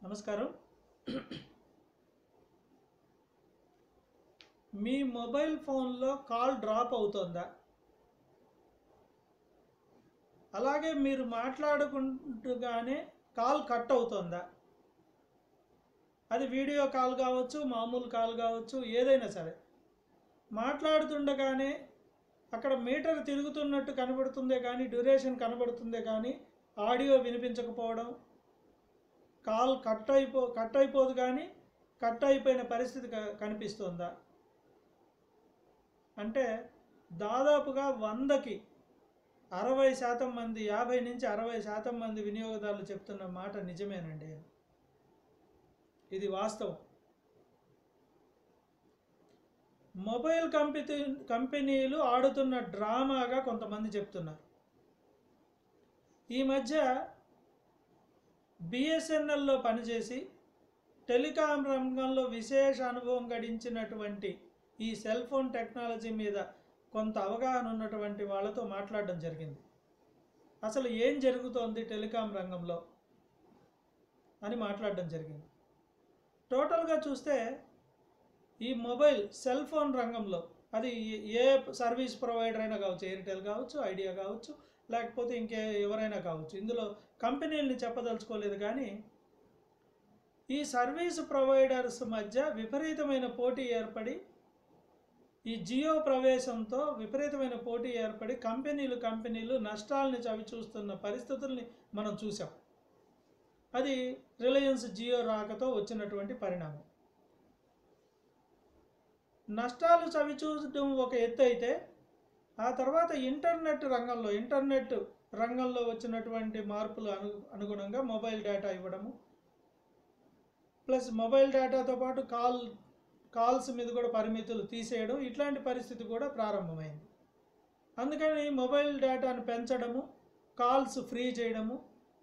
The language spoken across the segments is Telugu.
నమస్కారం మీ మొబైల్ ఫోన్లో కాల్ డ్రాప్ అవుతుందా అలాగే మీరు మాట్లాడుకుంటూగానే కాల్ కట్ అవుతుందా అది వీడియో కాల్ కావచ్చు మామూలు కాల్ కావచ్చు ఏదైనా సరే మాట్లాడుతుండగానే అక్కడ మీటర్ తిరుగుతున్నట్టు కనబడుతుందే కానీ డ్యూరేషన్ కనబడుతుందే కానీ ఆడియో వినిపించకపోవడం కాల్ కట్ అయిపో కట్ అయిపోదు కానీ కట్ అయిపోయిన పరిస్థితి క- కనిపిస్తుందా అంటే దాదాపుగా వందకి అరవై శాతం మంది యాభై నుంచి అరవై శాతం మంది వినియోగదారులు చెప్తున్న మాట నిజమేనండి ఇది వాస్తవం మొబైల్ కంపెనీ కంపెనీలు ఆడుతున్న డ్రామాగా కొంతమంది చెప్తున్నారు ఈ మధ్య బిఎస్ఎన్ఎల్లో పనిచేసి టెలికాం రంగంలో విశేష అనుభవం గడించినటువంటి ఈ సెల్ ఫోన్ టెక్నాలజీ మీద కొంత అవగాహన ఉన్నటువంటి వాళ్ళతో మాట్లాడడం జరిగింది అసలు ఏం జరుగుతోంది టెలికాం రంగంలో అని మాట్లాడడం జరిగింది టోటల్గా చూస్తే ఈ మొబైల్ సెల్ ఫోన్ రంగంలో అది ఏ సర్వీస్ ప్రొవైడర్ అయినా కావచ్చు ఎయిర్టెల్ కావచ్చు ఐడియా కావచ్చు లేకపోతే ఇంకే ఎవరైనా కావచ్చు ఇందులో కంపెనీలని చెప్పదలుచుకోలేదు కానీ ఈ సర్వీస్ ప్రొవైడర్స్ మధ్య విపరీతమైన పోటీ ఏర్పడి ఈ జియో ప్రవేశంతో విపరీతమైన పోటీ ఏర్పడి కంపెనీలు కంపెనీలు నష్టాలని చవి చూస్తున్న పరిస్థితుల్ని మనం చూసాం అది రిలయన్స్ జియో రాకతో వచ్చినటువంటి పరిణామం నష్టాలు చవి చూడడం ఒక ఎత్తు అయితే ఆ తర్వాత ఇంటర్నెట్ రంగంలో ఇంటర్నెట్ రంగంలో వచ్చినటువంటి మార్పులు అను అనుగుణంగా మొబైల్ డేటా ఇవ్వడము ప్లస్ మొబైల్ డేటాతో పాటు కాల్ కాల్స్ మీద కూడా పరిమితులు తీసేయడం ఇట్లాంటి పరిస్థితి కూడా ప్రారంభమైంది అందుకని మొబైల్ డేటాను పెంచడము కాల్స్ ఫ్రీ చేయడము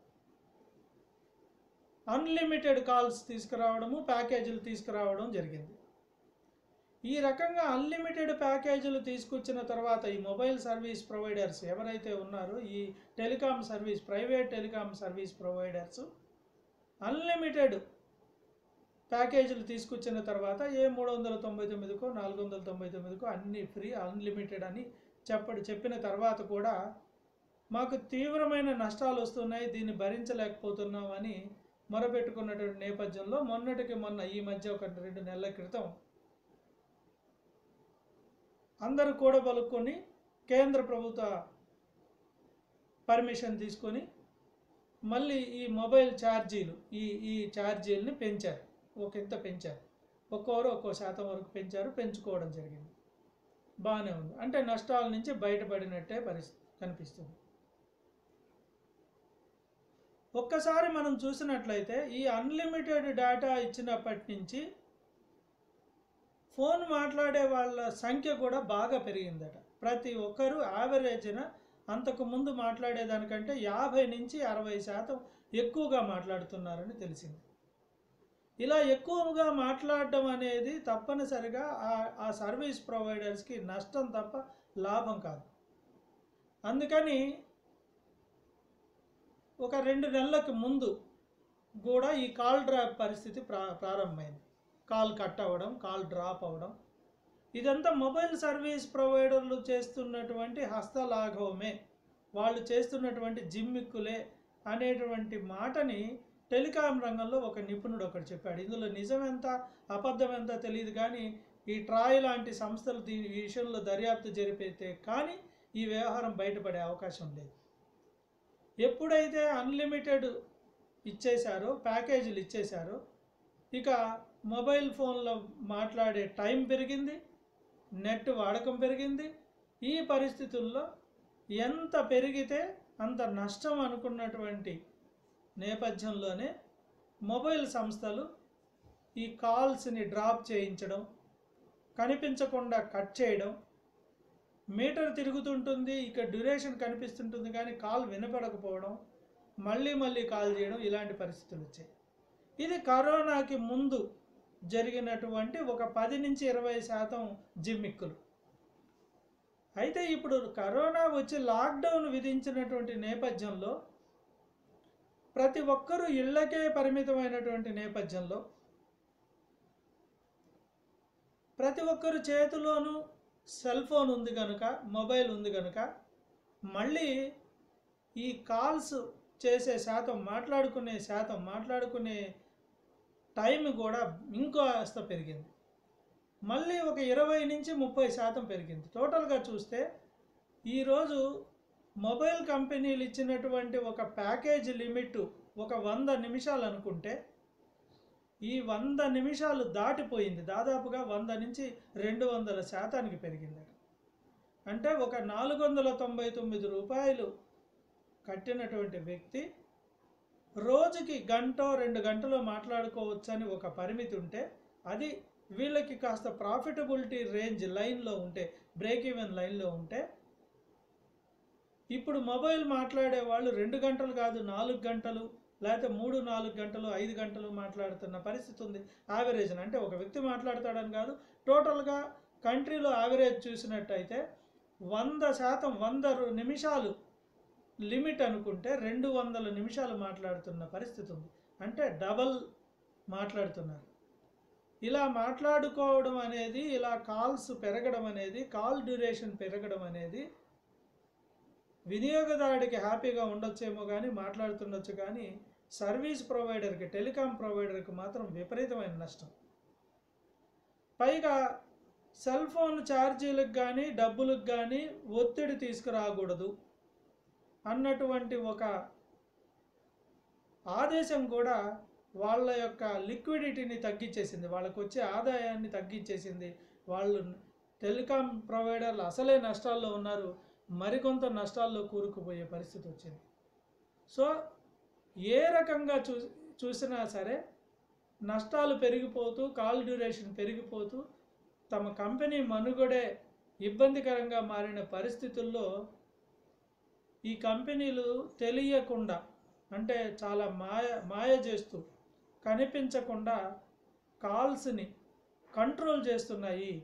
అన్లిమిటెడ్ కాల్స్ తీసుకురావడము ప్యాకేజీలు తీసుకురావడం జరిగింది ఈ రకంగా అన్లిమిటెడ్ ప్యాకేజీలు తీసుకొచ్చిన తర్వాత ఈ మొబైల్ సర్వీస్ ప్రొవైడర్స్ ఎవరైతే ఉన్నారో ఈ telecom service private telecom service providers unlimited ప్యాకేజీలు తీసుకొచ్చిన తర్వాత ఏ మూడు వందల తొంభై తొమ్మిదికో నాలుగు వందల తొంభై తొమ్మిదికో అన్నీ ఫ్రీ అన్లిమిటెడ్ అని చెప్పడి చెప్పిన తర్వాత కూడా మాకు తీవ్రమైన నష్టాలు వస్తున్నాయి దీన్ని భరించలేకపోతున్నాం అని మొరపెట్టుకున్నటువంటి నేపథ్యంలో మొన్నటికి మొన్న ఈ మధ్య ఒక రెండు నెలల క్రితం అందరూ కూడా పలుకొని కేంద్ర ప్రభుత్వ పర్మిషన్ తీసుకొని మళ్ళీ ఈ మొబైల్ ఛార్జీలు ఈ ఈ ఛార్జీలని పెంచారు ఒక ఇంత పెంచారు ఒక్కోరు ఒక్కో శాతం వరకు పెంచారు పెంచుకోవడం జరిగింది బాగానే ఉంది అంటే నష్టాల నుంచి బయటపడినట్టే పరిస్థితి కనిపిస్తుంది ఒక్కసారి మనం చూసినట్లయితే ఈ అన్లిమిటెడ్ డేటా ఇచ్చినప్పటి నుంచి ఫోన్ మాట్లాడే వాళ్ళ సంఖ్య కూడా బాగా పెరిగిందట ప్రతి ఒక్కరూ యావరేజ్న అంతకు ముందు మాట్లాడేదానికంటే యాభై నుంచి అరవై శాతం ఎక్కువగా మాట్లాడుతున్నారని తెలిసింది ఇలా ఎక్కువగా మాట్లాడడం అనేది తప్పనిసరిగా ఆ- ఆ సర్వీస్ ప్రొవైడర్స్కి నష్టం తప్ప లాభం కాదు అందుకని ఒక రెండు నెలలకు ముందు కూడా ఈ కాల్ డ్రాప్ పరిస్థితి ప్రా ప్రారంభమైంది కాల్ కట్ అవ్వడం కాల్ డ్రాప్ అవ్వడం ఇదంతా మొబైల్ సర్వీస్ ప్రొవైడర్లు చేస్తున్నటువంటి హస్తలాఘవమే వాళ్ళు చేస్తున్నటువంటి జిమ్మిక్కులే అనేటువంటి మాటని టెలికాం రంగంలో ఒక నిపుణుడు ఒకటి చెప్పాడు ఇందులో నిజం ఎంత అబద్ధం ఎంత తెలియదు కానీ ఈ ట్రాయ్ లాంటి సంస్థలు దీని ఈ విషయంలో దర్యాప్తు జరిపితే కానీ ఈ వ్యవహారం బయటపడే అవకాశం లేదు ఎప్పుడైతే అన్లిమిటెడ్ ఇచ్చేశారో ప్యాకేజీలు ఇచ్చేశారో ఇక మొబైల్ ఫోన్లో మాట్లాడే టైం పెరిగింది నెట్ వాడకం పెరిగింది ఈ పరిస్థితుల్లో ఎంత పెరిగితే అంత నష్టం అనుకున్నటువంటి నేపథ్యంలోనే మొబైల్ సంస్థలు ఈ కాల్స్ని డ్రాప్ చేయించడం కనిపించకుండా కట్ చేయడం మీటర్ తిరుగుతుంటుంది ఇక డ్యూరేషన్ కనిపిస్తుంటుంది కానీ కాల్ వినపడకపోవడం మళ్ళీ మళ్ళీ కాల్ చేయడం ఇలాంటి పరిస్థితులు వచ్చాయి ఇది కరోనాకి ముందు జరిగినటువంటి ఒక పది నుంచి ఇరవై శాతం జిమ్మిక్కులు అయితే ఇప్పుడు కరోనా వచ్చి లాక్డౌన్ విధించినటువంటి నేపథ్యంలో ప్రతి ఒక్కరూ ఇళ్ళకే పరిమితమైనటువంటి నేపథ్యంలో ప్రతి ఒక్కరు చేతిలోనూ సెల్ ఫోన్ ఉంది కనుక మొబైల్ ఉంది కనుక మళ్ళీ ఈ కాల్స్ చేసే శాతం మాట్లాడుకునే శాతం మాట్లాడుకునే టైం కూడా ఇంకాస్త పెరిగింది మళ్ళీ ఒక ఇరవై నుంచి ముప్పై శాతం పెరిగింది టోటల్గా చూస్తే ఈరోజు మొబైల్ కంపెనీలు ఇచ్చినటువంటి ఒక ప్యాకేజ్ లిమిట్ ఒక వంద నిమిషాలు అనుకుంటే ఈ వంద నిమిషాలు దాటిపోయింది దాదాపుగా వంద నుంచి రెండు వందల శాతానికి పెరిగింది అంటే ఒక నాలుగు వందల తొంభై తొమ్మిది రూపాయలు కట్టినటువంటి వ్యక్తి రోజుకి గంట రెండు గంటలు మాట్లాడుకోవచ్చని ఒక పరిమితి ఉంటే అది వీళ్ళకి కాస్త ప్రాఫిటబిలిటీ రేంజ్ లైన్లో ఉంటే బ్రేక్ ఈవెన్ లైన్లో ఉంటే ఇప్పుడు మొబైల్ మాట్లాడే వాళ్ళు రెండు గంటలు కాదు నాలుగు గంటలు లేకపోతే మూడు నాలుగు గంటలు ఐదు గంటలు మాట్లాడుతున్న పరిస్థితి ఉంది యావరేజ్ అంటే ఒక వ్యక్తి మాట్లాడతాడని కాదు టోటల్గా కంట్రీలో యావరేజ్ చూసినట్టయితే వంద శాతం వంద రు- నిమిషాలు లిమిట్ అనుకుంటే రెండు వందల నిమిషాలు మాట్లాడుతున్న పరిస్థితి ఉంది అంటే డబల్ మాట్లాడుతున్నారు ఇలా మాట్లాడుకోవడం అనేది ఇలా కాల్స్ పెరగడం అనేది కాల్ డ్యూరేషన్ పెరగడం అనేది వినియోగదారుడికి హ్యాపీగా ఉండొచ్చేమో కానీ మాట్లాడుతుండొచ్చు కానీ సర్వీస్ ప్రొవైడర్కి టెలికాం ప్రొవైడర్కి మాత్రం విపరీతమైన నష్టం పైగా సెల్ ఫోన్ ఛార్జీలకు కానీ డబ్బులకు కానీ ఒత్తిడి తీసుకురాకూడదు అన్నటువంటి ఒక ఆదేశం కూడా వాళ్ళ యొక్క లిక్విడిటీని తగ్గించేసింది వాళ్ళకు వచ్చే ఆదాయాన్ని తగ్గించేసింది వాళ్ళు టెలికాం ప్రొవైడర్లు అసలే నష్టాల్లో ఉన్నారు మరికొంత నష్టాల్లో కూరుకుపోయే పరిస్థితి వచ్చింది సో ఏ రకంగా చూ చూసినా సరే నష్టాలు పెరిగిపోతూ కాల్ డ్యూరేషన్ పెరిగిపోతూ తమ కంపెనీ మనుగడే ఇబ్బందికరంగా మారిన పరిస్థితుల్లో ఈ కంపెనీలు తెలియకుండా అంటే చాలా మాయ మాయ చేస్తూ కనిపించకుండా కాల్స్ని కంట్రోల్ చేస్తున్నాయి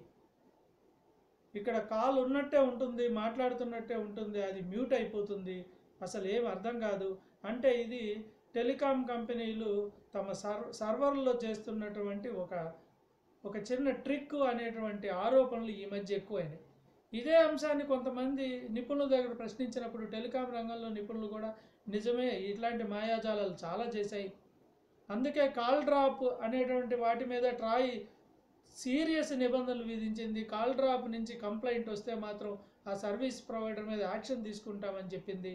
ఇక్కడ కాల్ ఉన్నట్టే ఉంటుంది మాట్లాడుతున్నట్టే ఉంటుంది అది మ్యూట్ అయిపోతుంది అసలు ఏం అర్థం కాదు అంటే ఇది టెలికాం కంపెనీలు తమ సర్ సర్వర్లో చేస్తున్నటువంటి ఒక ఒక చిన్న ట్రిక్ అనేటువంటి ఆరోపణలు ఈ మధ్య ఎక్కువైనాయి ఇదే అంశాన్ని కొంతమంది నిపుణుల దగ్గర ప్రశ్నించినప్పుడు టెలికాం రంగంలో నిపుణులు కూడా నిజమే ఇట్లాంటి మాయాజాలాలు చాలా చేశాయి అందుకే కాల్ డ్రాప్ అనేటువంటి వాటి మీద ట్రాయ్ సీరియస్ నిబంధనలు విధించింది కాల్ డ్రాప్ నుంచి కంప్లైంట్ వస్తే మాత్రం ఆ సర్వీస్ ప్రొవైడర్ మీద యాక్షన్ తీసుకుంటామని చెప్పింది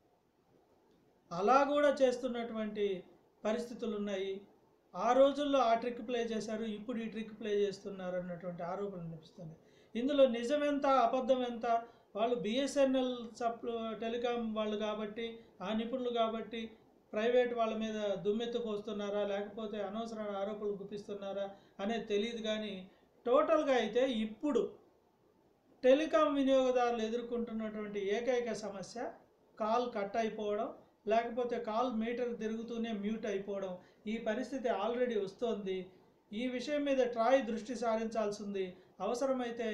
అలా కూడా చేస్తున్నటువంటి పరిస్థితులు ఉన్నాయి ఆ రోజుల్లో ఆ ట్రిక్ ప్లే చేశారు ఇప్పుడు ఈ ట్రిక్ ప్లే చేస్తున్నారు అన్నటువంటి ఆరోపణలు వినిపిస్తున్నాయి ఇందులో నిజం ఎంత అబద్ధం ఎంత వాళ్ళు బిఎస్ఎన్ఎల్ సప్ టెలికాం వాళ్ళు కాబట్టి ఆ నిపుణులు కాబట్టి ప్రైవేట్ వాళ్ళ మీద దుమ్మెత్తు పోస్తున్నారా లేకపోతే అనవసరమైన ఆరోపణలు గుప్పిస్తున్నారా అనేది తెలియదు కానీ టోటల్గా అయితే ఇప్పుడు టెలికాం వినియోగదారులు ఎదుర్కొంటున్నటువంటి ఏకైక సమస్య కాల్ కట్ అయిపోవడం లేకపోతే కాల్ మీటర్ తిరుగుతూనే మ్యూట్ అయిపోవడం ఈ పరిస్థితి ఆల్రెడీ వస్తోంది ఈ విషయం మీద ట్రాయ్ దృష్టి సారించాల్సింది అవసరమైతే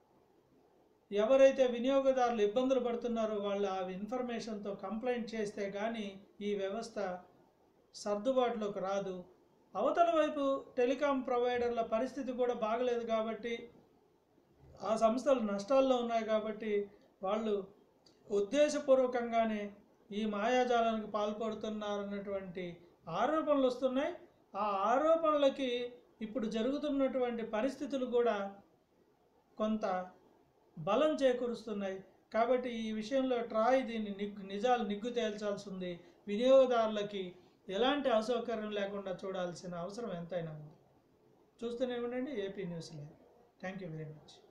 ఎవరైతే వినియోగదారులు ఇబ్బందులు పడుతున్నారో వాళ్ళు ఆ ఇన్ఫర్మేషన్తో కంప్లైంట్ చేస్తే కానీ ఈ వ్యవస్థ సర్దుబాటులోకి రాదు అవతల వైపు టెలికాం ప్రొవైడర్ల పరిస్థితి కూడా బాగలేదు కాబట్టి ఆ సంస్థలు నష్టాల్లో ఉన్నాయి కాబట్టి వాళ్ళు ఉద్దేశపూర్వకంగానే ఈ మాయాజాలానికి పాల్పడుతున్నారన్నటువంటి ఆరోపణలు వస్తున్నాయి ఆ ఆరోపణలకి ఇప్పుడు జరుగుతున్నటువంటి పరిస్థితులు కూడా కొంత బలం చేకూరుస్తున్నాయి కాబట్టి ఈ విషయంలో ట్రాయ్ దీన్ని నిగ్గు నిజాలు నిగ్గు తేల్చాల్సి ఉంది వినియోగదారులకి ఎలాంటి అసౌకర్యం లేకుండా చూడాల్సిన అవసరం ఎంతైనా ఉంది చూస్తూనే ఉండండి AP news live thank you very much